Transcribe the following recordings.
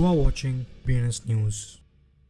are watching BNS News.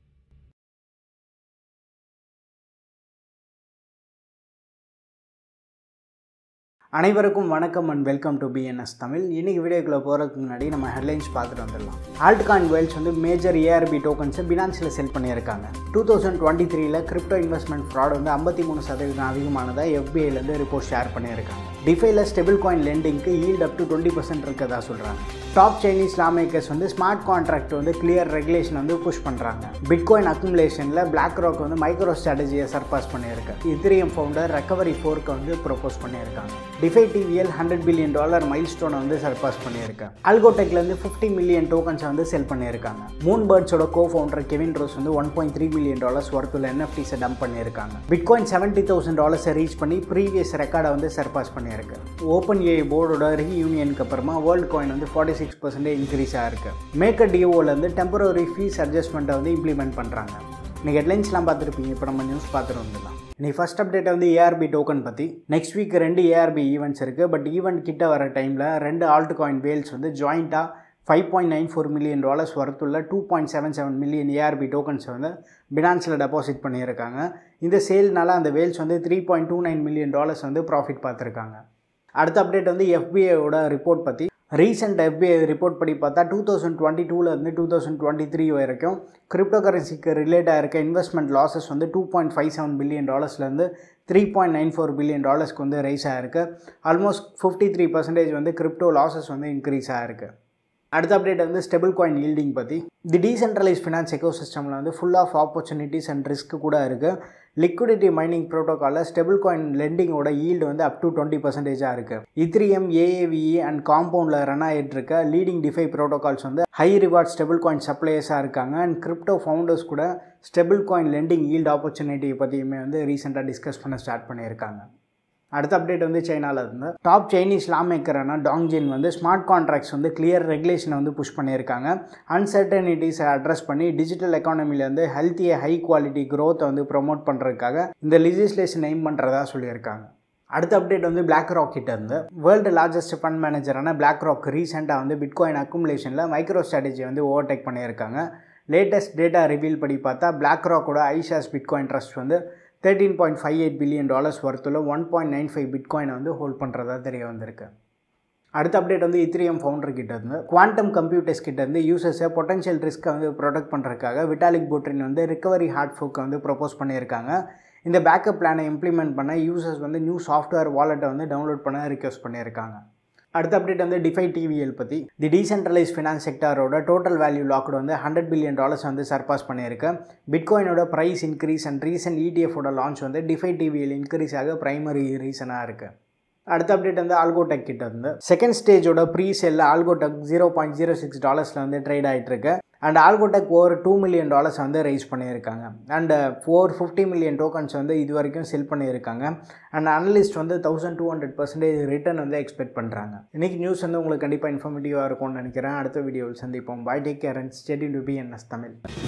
அனைவருக்கும் வணக்கம் and welcome to BNS Tamil இன்னைக்கு வீடியோக்குள்ளே போகிறதுக்கு முன்னாடி நம்ம ஹெட்லைன்ஸ் பார்த்துட்டு வந்துடலாம் ஆல்ட்காயின் வேல்ஸ் வந்து மேஜர் ஏஆர்பி டோக்கன்ஸை பினான்ஸில் செல் பண்ணியிருக்காங்க டூ தௌசண்ட் டுவெண்ட்டி த்ரீல கிரிப்டோ இன்வெஸ்ட்மெண்ட் ஃப்ராட் வந்து ஐம்பத்தி மூணு சதவீதம் அதிகமானதாக எஃபிஐலேருந்து ரிப்போர்ட் ஷேர் பண்ணியிருக்காங்க டிஃபைல ஸ்டெபிள் காயின் லெண்டிங்க்கு yield up to twenty percent இருக்கதா சொல்கிறாங்க டாப் சைனீஸ் லா மேக்கர்ஸ் வந்து ஸ்மார்ட் கான்ட்ராக்ட் வந்து கிளியர் ரெகுலேஷன் வந்து புஷ் பண்ணுறாங்க பிட்காயின் அக்குமுலேஷனில் பிளாக் ராக் வந்து மைக்ரோ ஸ்ட்ராட்டஜியை சர்பாஸ் பண்ணியிருக்கு இத்திரியம் ஃபவுண்டர் ரெக்கவரி ஃபோர்க்கை வந்து ப்ரொப்போஸ் பண்ணியிருக்காங்க DeFi TVL hundred billion dollar mile ஸ்டோனை வந்து சர்பாஸ் பண்ணியிருக்காங்க அல்கோடெக்லேருந்து ஃபிஃப்டி மில்லியன் டோக்கன்ஸை வந்து செல் பண்ணியிருக்காங்க மூன் பேர்ட்ஸோட கோ ஃபவுண்டர் கெவின் ரோஸ் வந்து one point three million dollars ஒர்த்துள்ள என்எஃப்டிஸை டம்ப் பண்ணியிருக்காங்க பிட்காயின் செவன்ட்டி தௌசண்ட் டாலர்ஸை ரீச் பண்ணி ப்ரீவியஸ் ரெக்கார்டை வந்து சர்பாஸ் பண்ணியிருக்கு ஓப்பன் ஏ போர்டோட ரீயூனியனுக்கு அப்புறமா வேர்ல்டு காயின் வந்து ஃபார்ட்டி சிக்ஸ் பர்சன்டேஜ் இன்க்ரீஸ் ஆயிருக்கு மேக்கர் டிஓலேருந்து டெம்பரரி ஃபீஸ் அட்ஜஸ்ட்மெண்ட்டை வந்து இம்ப்ளிமெண்ட் பண்ணுறாங்க நீங்கள் ஹெட்லைன்ஸ்லாம் பார்த்துருப்பீங்க இப்போ நம்ம நியூஸ் பார்த்துட்டு வந்துடலாம் இன்னைக்கு ஃபஸ்ட் அப்டேட் வந்து ஏஆர்பி டோக்கன் பற்றி நெக்ஸ்ட் வீக் ரெண்டு ஏஆர்பி ஈவெண்ட்ஸ் இருக்குது பட் ஈவெண்ட் கிட்ட வர டைமில் ரெண்டு ஆல்ட் காயின் வேல்ஸ் வந்து ஜாயிண்ட்டாக five point nine four million dollars வரத்துள்ள two point seven seven million ARB tokens வந்து பினான்ஸில் டெபாசிட் பண்ணியிருக்காங்க இந்த சேல்னால அந்த வேல்ஸ் வந்து three point two nine million dollars வந்து ப்ராஃபிட் பார்த்துருக்காங்க அடுத்த அப்டேட் வந்து எஃபிஐயோட ரிப்போர்ட் பற்றி ரீசெண்ட் எஃபிஐ ரிப்போர்ட் படி பார்த்தா டூ தௌசண்ட் டுவெண்ட்டி டூலேருந்து டூ தௌசண்ட் டுவெண்ட்டி த்ரீ வரைக்கும் கிரிப்டோ கரன்சிக்கு ரிலேட்டாக இருக்க இன்வெஸ்ட்மெண்ட் லாஸஸ் வந்து two point five seven billion டாலர்ஸ்லேருந்து three point nine four billion டாலர்ஸ்க்கு வந்து ரைஸ் ஆகிருக்கு ஆல்மோஸ்ட் ஃபிஃப்டி த்ரீ பர்சன்டேஜ் வந்து கிரிப்டோ லாஸஸ் வந்து இன்க்ரீஸ் ஆகிருக்கு அடுத்த அப்டேட் வந்து ஸ்டெபிள் காயின் ஈல்டிங் பற்றி தி டீசென்ட்ரலைஸ் ஃபினான்ஸ் எக்கோ சிஸ்டமில் வந்து full of opportunities and risk கூட இருக்குது லிக்விடிட்டி மைனிங் ப்ரோட்டோக்காலில் ஸ்டெபிள் காயின் லெண்டிங்கோட ஈல்டு வந்து அப் டு டுவெண்ட்டி பர்சன்டேஜாக இருக்குது இத்ரிஎம் ஏஏவிஇ அண்ட் காம்பவுண்டில் ரன் ஆகிட்டு இருக்க லீடிங் டிஃபை ப்ரோட்டோகால்ஸ் வந்து ஹை ரிவார்ட் ஸ்டெபிள் காயின் சப்ளையர்ஸாக இருக்காங்க அண்ட் கிரிப்டோ ஃபவுண்டர்ஸ் கூட stable coin lending yield opportunity பற்றியுமே வந்து ரீசெண்டாக டிஸ்கஸ் பண்ண ஸ்டார்ட் பண்ணியிருக்காங்க அடுத்த அப்டேட் வந்து சைனாவில் இருந்து டாப் சைனீஸ் லா மேக்கரான டாங்ஜின் வந்து ஸ்மார்ட் கான்ட்ராக்ட்ஸ் வந்து கிளியர் ரெகுலேஷனை வந்து புஷ் பண்ணியிருக்காங்க அன்சர்டனிட்டிஸை அட்ரஸ் பண்ணி டிஜிட்டல் எக்கானமிலேருந்து ஹெல்த்தியை ஹை குவாலிட்டி க்ரோத்தை வந்து ப்ரொமோட் பண்ணுறதுக்காக இந்த லெஜிஸ்லேஷன் எய்ம் பண்ணுறதா சொல்லியிருக்காங்க அடுத்த அப்டேட் வந்து பிளாக் ராக் கிட்ட இருந்து வேர்ல்டு லார்ஜஸ்ட் ஃபண்ட் மேனேஜரான பிளாக் ராக் ரீசெண்டாக வந்து பிட்காயின் அக்குமுலேஷனில் மைக்ரோ ஸ்ட்ராட்டஜி வந்து ஓவர்டேக் பண்ணியிருக்காங்க லேட்டஸ்ட் டேட்டா ரிவீல் படி பார்த்தா பிளாக் ராக்கோட ஐஷாஸ் பிட்காயின் ட்ரஸ்ட் வந்து thirteen point five eight billion dollars ஒர்த்தில் ஒன் பாயிண்ட் நைன் ஃபைவ் பிட்காயினை வந்து ஹோல்ட் பண்ணுறதா தெரிய வந்திருக்கு அடுத்த அப்டேட் வந்து இத்திரியம் ஃபவுண்டர் கிட்ட இருந்து குவாண்டம் கம்ப்யூட்டர்ஸ் கிட்ட இருந்து யூசர்ஸை பொட்டன்ஷியல் ரிஸ்க்கை வந்து ப்ரொடெக்ட் பண்ணுறதுக்காக விட்டாலிக் போட்ரின் வந்து ரிகவரி ஹார்ட் ஃபோக்கை வந்து ப்ரொப்போஸ் பண்ணியிருக்காங்க இந்த பேக்கப் பிளானை இம்ப்ளிமெண்ட் பண்ண யூசர்ஸ் வந்து நியூ சாஃப்ட்வேர் வாலெட்டை வந்து டவுன்லோட் பண்ண ரிக்வஸ்ட் பண்ணியிருக்காங்க அடுத்த அப்டேட் வந்து டிஃபை டிவிஎல் பற்றி தி டீசென்ட்ரலைஸ் ஃபினான்ஸ் செக்டாரோட டோட்டல் வேல்யூ லாக்டு வந்து ஹண்ட்ரட் பில்லியன் டாலர்ஸ் வந்து சர்பாஸ் பண்ணியிருக்கு பிட்காயினோட ப்ரைஸ் இன்க்ரீஸ் அண்ட் ரீசன்ட் இடிஎஃபோட லான்ச் வந்து டிஃபை டிவிஎல் இன்க்ரீஸ் ஆக ப்ரைமரி ரீசனாக இருக்குது அடுத்த அப்டேட் வந்து ஆல்கோடெக் கிட்ட இருந்து செகண்ட் ஸ்டேஜோட ப்ரீ செல்லில் Algotech zero point zero six டாலர்ஸில் வந்து ட்ரேட் ஆகிட்டு இருக்கு and Algotech over two million dollars வந்து ரைஸ் பண்ணியிருக்காங்க and four fifty million tokens வந்து இது வரைக்கும் செல் பண்ணியிருக்காங்க அண்ட் அனலிஸ்ட் வந்து thousand two hundred percentage return வந்து எக்ஸ்பெக்ட் பண்ணுறாங்க இன்றைக்கி நியூஸ் வந்து உங்களுக்கு கண்டிப்பாக இன்ஃபர்மேட்டிவாக இருக்கும்னு நினைக்கிறேன் அடுத்த வீடியோவில் சந்திப்போம் bye take care and steady to B NS Tamil